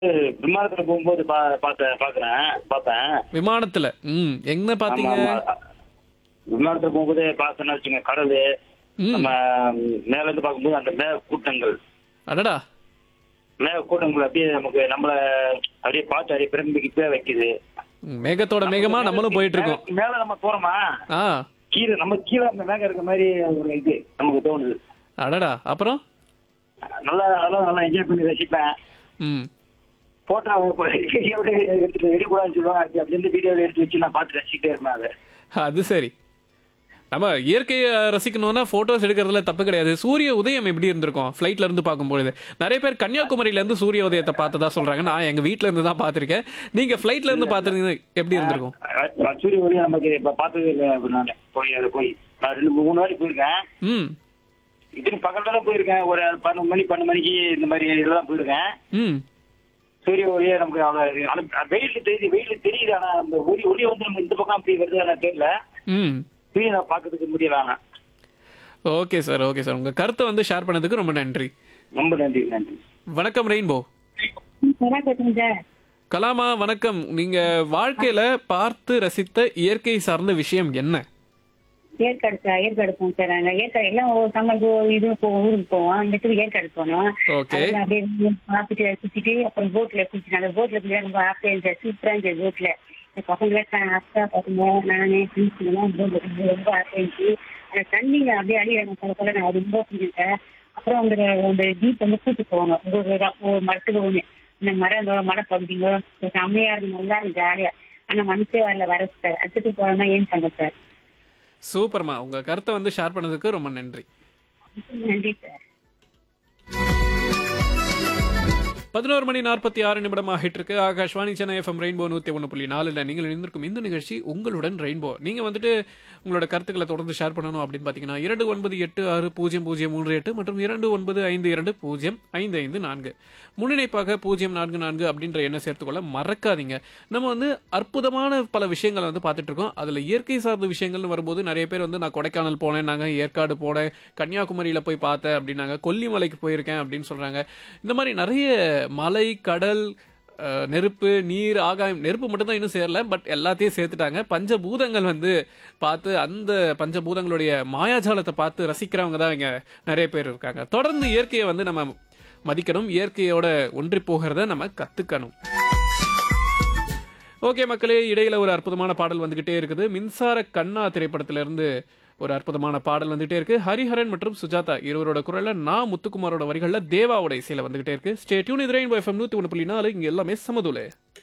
விமானத்துல போகும்போது பா பார்த்தேன் பார்க்குறேன் பார்த்தேன் விமானத்துல ம் எங்க பாத்தீங்க ஆமா, ஆமா. விமானத்துல போகும்போது பார்த்தேன்னு வச்சுங்க கடல் ம் நம்ம மேல இருந்து பார்க்கும்போது அந்த மேக கூட்டங்கள் அடடா மேக கூட்டங்கள் அப்படியே நமக்கு நம்மள அப்படியே பார்த்து அப்படியே பிரம்பிக்கிட்டே வைக்குது ம், மேகத்தோட மேகமா நம்மளும் போயிட்டு இருக்கோம் மேல- மேல நம்ம போறோமா ஆ கீழே நம்ம கீழே அந்த மேகம் இருக்க மாதிரி ஒரு இது நமக்கு தோணுது அடடா அப்புறம் நல்லா அதெல்லாம் நல்லா என்ஜாய் பண்ணி ரசிப்பேன் ம் போட்டோ எடுத்துட்டு எடுக்கூடாதுன்னு சொல்லுவாங்க அப்படி அப்படின்னு வீடியோ எடுத்து வச்சு நான் பார்த்து ரசிக்கிட்டே இருப்பேன் அதை அது சரி நம்ம இயற்கையை ரசிக்கணும்னா போட்டோஸ் எடுக்கிறதுல தப்பு கிடையாது சூரிய உதயம் எப்படி இருந்திருக்கும் ஃப்ளைட்ல இருந்து பார்க்கும்பொழுது நிறைய பேர் கன்னியாகுமரியில இருந்து சூரிய உதயத்தை பார்த்ததா சொல்றாங்க நான் எங்க வீட்ல இருந்து தான் பார்த்திருக்கேன் நீங்க ஃப்ளைட்ல இருந்து பார்த்திருந்தீங்க எப்படி இருந்திருக்கும் அஹ் சூரிய ஒளி நமக்கு இப்ப பார்த்தது இல்லை அப்படி நான் போய் அது போய் நான் ரெண்டு மூணு வாட்டி போயிருக்கேன் ம் இதுக்கு பக்கத்துல தான் போயிருக்கேன் ஒரு பன்னெண்டு மணி பன்னெண்டு மணிக்கு இந்த மாதிரி இதெல்லாம் போயிருக்கேன் ம் சூரிய ஒளியே நமக்கு அவ்வளோ ஆனா வெயில் தெரியுது வெயில் தெரியுது ஆனா அந்த ஒளி ஒளி வந்து நம்ம இந்த பக்கம் அப்படி வருது எனக்கு தெரியல ம் சூரிய நான் பார்க்கறதுக்கு முடியல ஆனா ஓகே சார் ஓகே சார் உங்க கருத்தை வந்து ஷேர் பண்ணதுக்கு ரொம்ப நன்றி ரொம்ப நன்றி நன்றி வணக்கம் ரெயின்போ வணக்கம் சார் கலாமா வணக்கம் நீங்க வாழ்க்கையில பார்த்து ரசித்த இயற்கை சார்ந்த விஷயம் என்ன ஏற்காடு சார் ஏற்காடு போவோம் சார் நாங்க ஏற்காடு எல்லாம் ஒரு சம்மர் இது போவோம் ஊருக்கு போவோம் இந்த இடத்துக்கு ஏற்காடு போனோம் ஓகே அதெல்லாம் அப்படியே பார்த்துட்டு சுத்திட்டு அப்புறம் போட்ல குளிச்சு அந்த போட்ல குளிச்சா ரொம்ப ஹாப்பியா இருந்துச்சு சூப்பரா இருந்துச்சு போட்ல இந்த பசங்களை அக்கா பசங்க நானே ஃப்ரெண்ட்ஸ் எல்லாம் போட்ல குளிச்சு ரொம்ப ஹாப்பியா இருந்துச்சு அந்த தண்ணிங்க அப்படியே அடிக்கிறாங்க சொல்ல சொல்ல நான் ரொம்ப பிடிச்சேன் அப்புறம் அந்த அந்த ஜீப் வந்து கூட்டு போவாங்க ஒரு ஒரு- ஒரு மரத்துக்கு ஒண்ணு இந்த மரம் இந்த மலை பகுதிங்க செம்மையா இருக்கு நல்லா இருக்கு ஜாலியா ஆனா மனசே வரல வர சார் அடுத்துட்டு போறோம்னா ஏன் பண்ண சார் சூப்பர்மா உங்க கருத்தை வந்து ஷேர் பண்ணதுக்கு ரொம்ப நன்றி நன்றி சார் பதினோரு மணி நாற்பத்தி ஆறு நிமிடம் ஆகிட்டு இருக்கு ஆகாஷ்வாணி சென்னை எஃப்எம் ரெயின்போ நூத்தி ஒன்று புள்ளி நாலுல நீங்கள் இணைந்திருக்கும் இந்த நிகழ்ச்சி உங்களுடன் ரெயின்போ நீங்க வந்துட்டு உங்களோட கருத்துக்களை தொடர்ந்து ஷேர் பண்ணணும் அப்படின்னு பாத்தீங்கன்னா இரண்டு ஒன்பது எட்டு ஆறு பூஜ்ஜியம் பூஜ்ஜியம் மூன்று எட்டு மற்றும் இரண்டு ஒன்பது ஐந்து இரண்டு பூஜ்ஜியம் ஐந்து ஐந்து நான்கு முன்னிணைப்பாக பூஜ்ஜியம் நான்கு நான்கு அப்படின்ற எண்ணை சேர்த்துக்கொள்ள மறக்காதீங்க நம்ம வந்து அற்புதமான பல விஷயங்களை வந்து பார்த்துட்டு இருக்கோம் அதுல இயற்கை சார்ந்த விஷயங்கள்னு வரும்போது நிறைய பேர் வந்து நான் கொடைக்கானல் போனேன் நாங்க ஏற்காடு போனேன் கன்னியாகுமரியில போய் பார்த்தேன் அப்படின்னாங்க கொல்லிமலைக்கு போயிருக்கேன் அப்படின்னு சொல்றாங்க இந்த மாதிரி நிறைய மலை கடல் அஹ், நெருப்பு நீர் ஆகாயம் நெருப்பு மட்டும்தான் இன்னும் சேரல பட் எல்லாத்தையும் சேர்த்துட்டாங்க பஞ்சபூதங்கள் வந்து பார்த்து அந்த பஞ்சபூதங்களுடைய மாயாஜாலத்தை பார்த்து ரசிக்கிறவங்க தான் இங்க நிறைய பேர் இருக்காங்க தொடர்ந்து இயற்கையை வந்து நம்ம மதிக்கணும் இயற்கையோட ஒன்றி போகிறத நம்ம கத்துக்கணும் ஓகே மக்களே இடையில ஒரு அற்புதமான பாடல் வந்துகிட்டே இருக்குது மின்சார கண்ணா திரைப்படத்திலிருந்து ஒரு அற்புதமான பாடல் வந்துகிட்டே இருக்கு ஹரிஹரன் மற்றும் சுஜாதா இருவரோட குரல்ல நான் முத்துக்குமாரோட வரிகள்ல தேவாவோட இசையில வந்துகிட்டே இருக்கு ஸ்டே டியூன் இது ரெயின்போ எஃப்எம் நூத்தி ஒன்று புள்ளி நாலு இங்க எல்லாமே சமதுலே